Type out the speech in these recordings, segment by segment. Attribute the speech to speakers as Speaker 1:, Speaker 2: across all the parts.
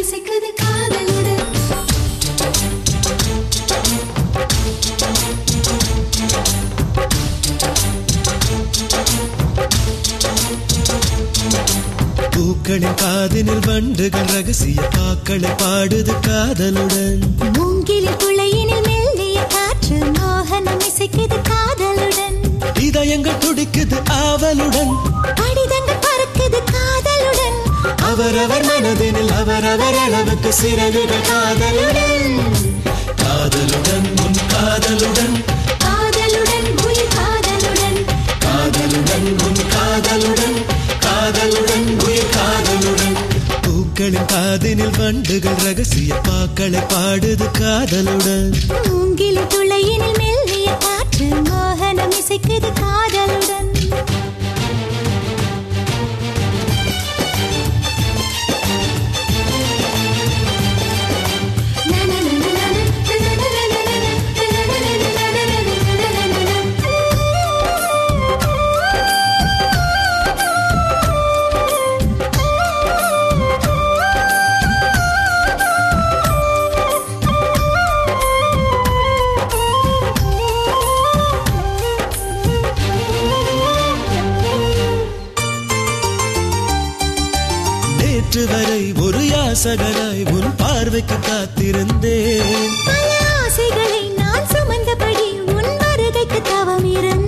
Speaker 1: இசைக்குது காதலுடன்
Speaker 2: பூக்களின் காதினில் வண்டுகள் ரகசிய பாக்களை பாடுது காதலுடன்
Speaker 3: மூங்கிலில் துளையினில் மெல்லிய காற்று மோகனம் இசைக்குது காதலுடன்
Speaker 2: இதயங்கள் துடிக்குது ஆவலுடன்
Speaker 3: கடிதங்கள் பறக்குது காதலுடன்
Speaker 2: அவரவர் மனதினில் அவரவர் அளவுக்கு சிறகுகள் காதலுடன் காதலுடன் உன் காதலுடன்
Speaker 1: காதலுடன் உயிர் காதலுடன்
Speaker 2: காதலுடன் உன் காதலுடன் காதலுடன் உயிர் காதலுடன் பூக்களின் காதினில் வண்டுகள் ரகசிய பாக்களை பாடுது காதலுடன்
Speaker 3: மூங்கிலில் துளையினில் மெல்லிய காற்று மோகனம் இசைக்குது காதலுடன்
Speaker 2: நேற்று வரை ஒரு யாசகராய் உன் பார்வைக்கு காத்திருந்தேன்
Speaker 3: பல ஆசைகளை நான் சுமந்தபடி உன் வருகைக்கு தவம்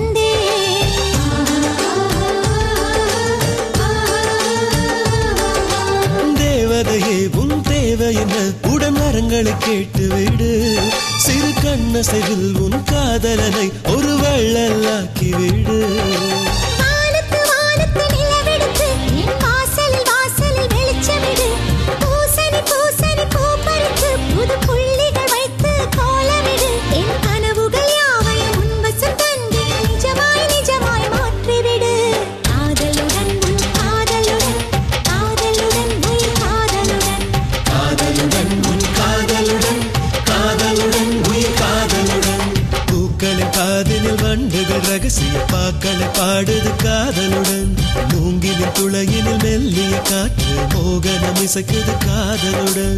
Speaker 3: இருந்தேன்
Speaker 2: தேவதையே உன் தேவை என்ன உடன் வரங்களை கேட்டுவிடு சிறு கண்ணசைவில் உன் காதலனை ஒரு வள்ளலாக்கி விடு
Speaker 3: வானத்து வானத்து நிலவெடுத்து என் வாசலில் வாசலில் வெளிச்சமிடு பூசணி பூசணி பூ பறித்து புது புள்ளிகள் வைத்து கோலமிடு என் கனவுகள் யாவையும் உன் வசம் தந்து நிஜமாய் நிஜமாய் மாற்றிவிடு காதலுடன் உன் காதலுடன் காதலுடன் உயிர் காதலுடன்
Speaker 2: காதலுடன் உன் காதலுடன் காதலுடன் உயிர் காதலுடன் பூக்களின் காதினில் வண்டுகள் ரகசிய பாக்களை பாடுது காதலுடன் மூங்கிலின் துளையினில் மெல்லிய காற்று மோகனம் இசைக்குது காதலுடன்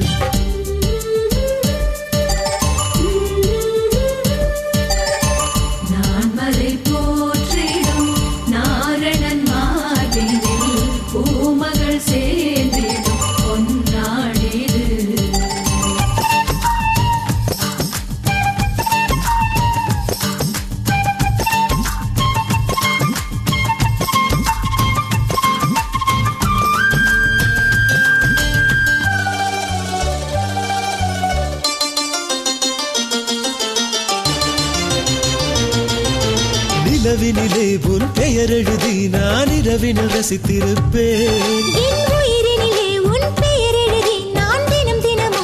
Speaker 1: நான் மலை போற்றிடும் நாரணன் மாதினில் பூமகள் சேர்ந்திடும் பொன்னாடிது
Speaker 2: நிலவினிலே உன் பெயர் எழுதி நான் இரவினில் ரசித்திருப்பேன்
Speaker 3: என் உயிரினிலே உன் பெயர் எழுதி நான் தினம் தினம்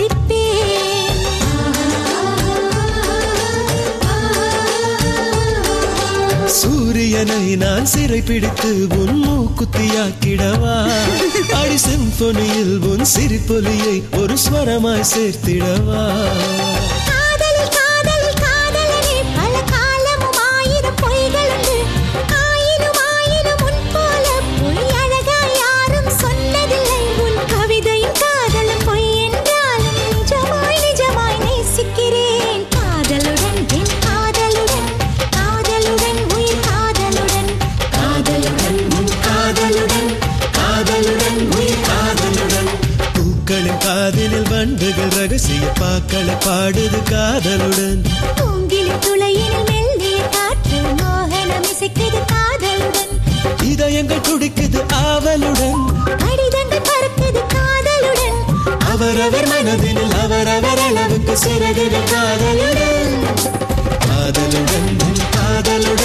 Speaker 3: உச்சரிப்பேன்
Speaker 2: சூரியனை நான் சிறை பிடித்து உன் மூக்குத்தியாக்கிடவா அடி சிம்பொனியில் உன் சிரிப்பொலியை ஒரு ஸ்வரமாய் சேர்த்திடவா
Speaker 3: காதலில் காதலில் காதலனே பல காலமும் ஆயிரம் பொய்களுண்டு ஆயினும் ஆயினும் உன் போல பொய் அழகா யாரும் சொன்னதில்லை உன் கவிதையும் காதலும் பொய் என்றாலும் நிஜமாய் நிஜமாய் நேசிக்கிறேன் காதலுடன் என் காதலுடன் காதலுடன் உயிர் காதலுடன்
Speaker 2: காதலுடன் உன் காதலுடன் காதலுடன் உயிர் காதலுடன் பூக்களின் காதினில் வண்டுகள் ரகசிய பாக்களை பாடுது காதலுடன்
Speaker 3: பூங்கிலின் துளையினில் மெல்லிய காற்று மோகனம் இசைக்குது காதலுடன்
Speaker 2: இதயங்கள் துடிக்குது ஆவலுடன்
Speaker 3: கடிதங்கள் பறக்குது காதலுடன்
Speaker 2: அவரவர் மனதினில் அவரவர் அளவுக்கு சிறகுகள் காதலுடன் காதலுடன் உன் காதலுடன்